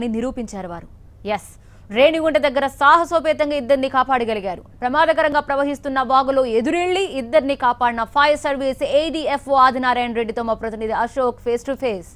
అని నిరూపించారు వారు ఎస్ రేణిగుంట దగ్గర సాహసోపేతంగా ఇద్దరిని కాపాడగలిగారు ప్రమాదకరంగా ప్రవహిస్తున్న వాగులో ఎదురెళ్లి ఇద్దరిని కాపాడిన ఫైర్ సర్వీస్ ఏడీఎఫ్ఓ ఆదినారాయణ రెడ్డితో మా ప్రతినిధి Ashok face to face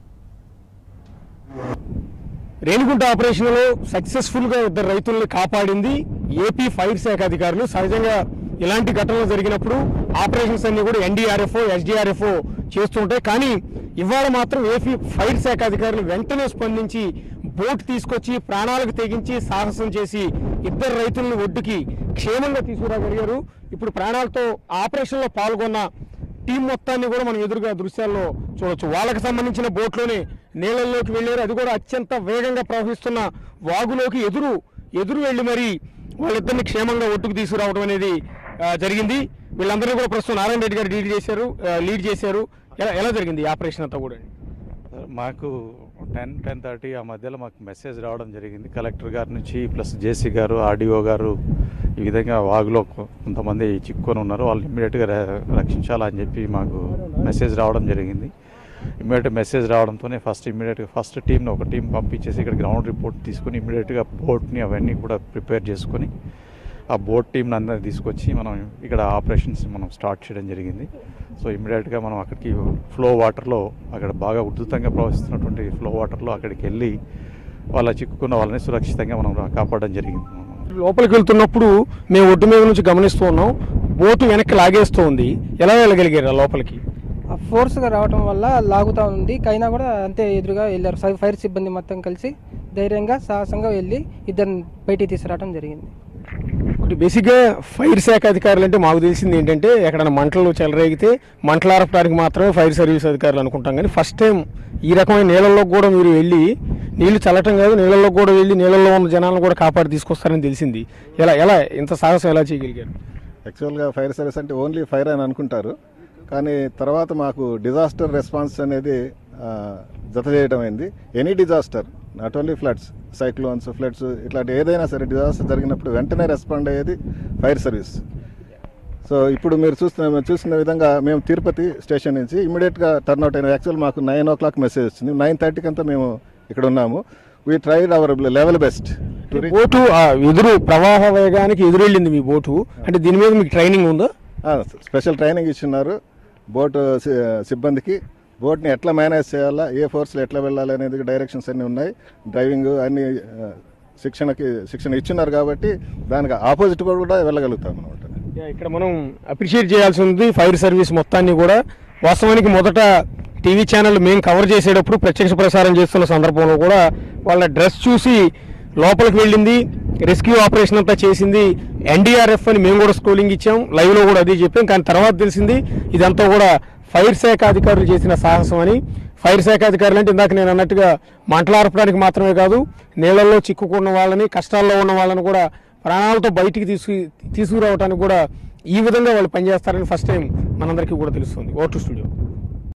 Renigunta ఆపరేషన్లో సక్సెస్ఫుల్ గా ఇద్దరు రైతుల్ని కాపాడింది ఏపీ ఫైర్ శాఖ అధికారులు సహజంగా ఇలాంటి ఘటనలు జరిగినప్పుడు ఆపరేషన్స్ అన్ని కూడా ఎన్డీఆర్ఎఫ్ ఎస్డీఆర్ఎఫ్ చేస్తుంటాయి కానీ ఇవాళ మాత్రం ఏపీ ఫైర్ శాఖ అధికారులు వెంటనే స్పందించి బోట్ తీసుకొచ్చి ప్రాణాలకు తెగించి సాహసం చేసి ఇద్దరు రైతులను ఒడ్డుకి క్షేమంగా తీసుకురాగలిగారు ఇప్పుడు ప్రాణాలతో ఆపరేషన్లో పాల్గొన్న టీం మొత్తాన్ని కూడా మనం ఎదురుగా దృశ్యాల్లో చూడొచ్చు వాళ్ళకి సంబంధించిన బోట్లోనే నీళ్ళల్లోకి వెళ్ళారు అది కూడా అత్యంత వేగంగా ప్రవహిస్తున్న వాగులోకి ఎదురు ఎదురు వెళ్ళి మరి వాళ్ళిద్దరిని క్షేమంగా ఒడ్డుకు తీసుకురావడం అనేది ఆ, జరిగింది వీళ్ళందరినీ కూడా ప్రస్తుతం నారాయణ రెడ్డి గారు లీడ్ చేశారు ఆ, లీడ్ చేశారు ఎలా ఎలా జరిగింది ఈ ఆపరేషన్ అంతా కూడా మాకు టెన్ టెన్ థర్టీ ఆ మధ్యలో మాకు మెసేజ్ రావడం జరిగింది కలెక్టర్ గారి నుంచి ప్లస్ జేసీ గారు ఆర్డీఓ గారు ఈ విధంగా వాగులో కొ- కొంతమంది చిక్కుకొని ఉన్నారు వాళ్ళు ఇమ్మీడియట్గా రక్షించాలని చెప్పి మాకు మెసేజ్ రావడం జరిగింది ఇమ్మీడియట్ మెసేజ్ రావడంతోనే ఫస్ట్ ఇమ్మీడియట్గా ఫస్ట్ టీంని ఒక టీం పంపించేసి ఇక్కడ గ్రౌండ్ రిపోర్ట్ తీసుకుని ఇమ్మీడియట్గా బోట్ని అవన్నీ కూడా ప్రిపేర్ చేసుకొని ఆ బోట్ టీంని అందరిని తీసుకొచ్చి మనం ఇక్కడ ఆపరేషన్స్ మనం స్టార్ట్ చేయడం జరిగింది సో ఇమ్మీడియట్గా మనం అక్కడికి ఫ్లో వాటర్లో అక్కడ బాగా ఉధృతంగా ప్రవహిస్తున్నటువంటి ఫ్లో వాటర్లో అక్కడికి వెళ్ళి వాళ్ళ చిక్కుకున్న వాళ్ళని సురక్షితంగా మనం కాపాడడం జరిగింది లోపలికి వెళ్తున్నప్పుడు మేము ఒడ్డు మీద నుంచి గమనిస్తూ ఉన్నాం బోటు వెనక్కి లాగేస్తూ ఉంది ఎలా వెళ్ళగలిగారు ఆ లోపలికి ఆ ఫోర్స్గా రావటం వల్ల లాగుతూ ఉంది కైనా కూడా అంతే ఎదురుగా వెళ్ళారు సై- ఫైర్ సిబ్బంది మొత్తం కలిసి ధైర్యంగా సాహసంగా వెళ్ళి ఇద్దరిని బయటికి తీసుకురావడం జరిగింది ఒకటి బేసిక్గా ఫైర్ శాఖ అధికారులు అంటే మాకు తెలిసింది ఏంటంటే ఎక్కడైనా మంటలు చెలరేగితే మంటలు ఆరపడానికి మాత్రమే ఫైర్ సర్వీస్ అధికారులు అనుకుంటాం కానీ ఫస్ట్ టైం ఈ రకమైన నీళ్ళల్లో కూడా మీరు వెళ్ళి నీళ్లు చల్లటం కాదు నీళ్ళల్లో కూడా వెళ్ళి నీళ్ళల్లో ఉన్న జనాలను కూడా కాపాడి తీసుకొస్తారని తెలిసింది ఎలా ఎలా ఇంత సాహసం ఎలా చేయగలిగారు యాక్చువల్గా ఫైర్ సర్వీస్ అంటే ఓన్లీ ఫైర్ అని అనుకుంటారు కానీ తర్వాత మాకు డిజాస్టర్ రెస్పాన్స్ అనేది ఆ, జత చేయడం అయింది any disaster not only floods cyclones floods ఇట్లాంటి ఏదైనా సరే డిజాస్టర్ జరిగినప్పుడు వెంటనే రెస్పాండ్ అయ్యేది ఫైర్ సర్వీస్ సో ఇప్పుడు మీరు చూస్తున్న చూసిన విధంగా మేము తిరుపతి స్టేషన్ నుంచి ఇమీడియట్గా టర్న్అవుట్ అయిన యాక్చువల్ మాకు నైన్ ఓ క్లాక్ మెసేజ్ వచ్చింది నైన్ థర్టీకి అంతా మేము ఇక్కడ ఉన్నాము we tried our level best boat ఆ ఎదురు ప్రవాహ వేగానికి ఎదురెళ్ళింది మీ బోటు అంటే దీని మీద మీకు ట్రైనింగ్ ఉందా స్పెషల్ ట్రైనింగ్ ఇచ్చిన్నారు బోట్ సి- సిబ్బందికి బోట్ని ఎట్లా మేనేజ్ చేయాలా ఏ ఫోర్స్లో ఎట్లా వెళ్ళాలి అనేది డైరెక్షన్స్ అన్నీ ఉన్నాయి డ్రైవింగ్ అన్ని ఆ, శిక్షణకి శిక్షణ ఇచ్చినారు కాబట్టి దానికి ఆపోజిట్ కూడా వెళ్ళగలుగుతాం అనమాట యా, ఇక్కడ మనం అప్రిషియేట్ చేయాల్సి ఉంది ఫైర్ సర్వీస్ మొత్తాన్ని కూడా వాస్తవానికి మొదట టీవీ ఛానల్ మేము కవర్ చేసేటప్పుడు ప్రత్యక్ష ప్రసారం చేస్తున్న సందర్భంలో కూడా వాళ్ళ డ్రెస్ చూసి లోపలికి వెళ్ళింది రెస్క్యూ ఆపరేషన్ అంతా చేసింది ఎన్డీఆర్ఎఫ్ అని మేము కూడా స్క్రోలింగ్ ఇచ్చాం లైవ్లో కూడా అదే చెప్పాం కానీ తర్వాత తెలిసింది ఇదంతా కూడా ఫైర్ శాఖ అధికారులు చేసిన సాహసం అని ఫైర్ శాఖ అధికారులు అంటే ఇందాక నేను అన్నట్టుగా మంటలార్పడానికి మాత్రమే కాదు నీళ్ళల్లో చిక్కుకున్న వాళ్ళని కష్టాల్లో ఉన్న వాళ్ళని కూడా ప్రాణాలతో బయటికి తీసుకు తీసుకురావడానికి కూడా ఈ విధంగా వాళ్ళు పనిచేస్తారని ఫస్ట్ టైం మనందరికీ కూడా తెలుస్తుంది ఓటు స్టూడియో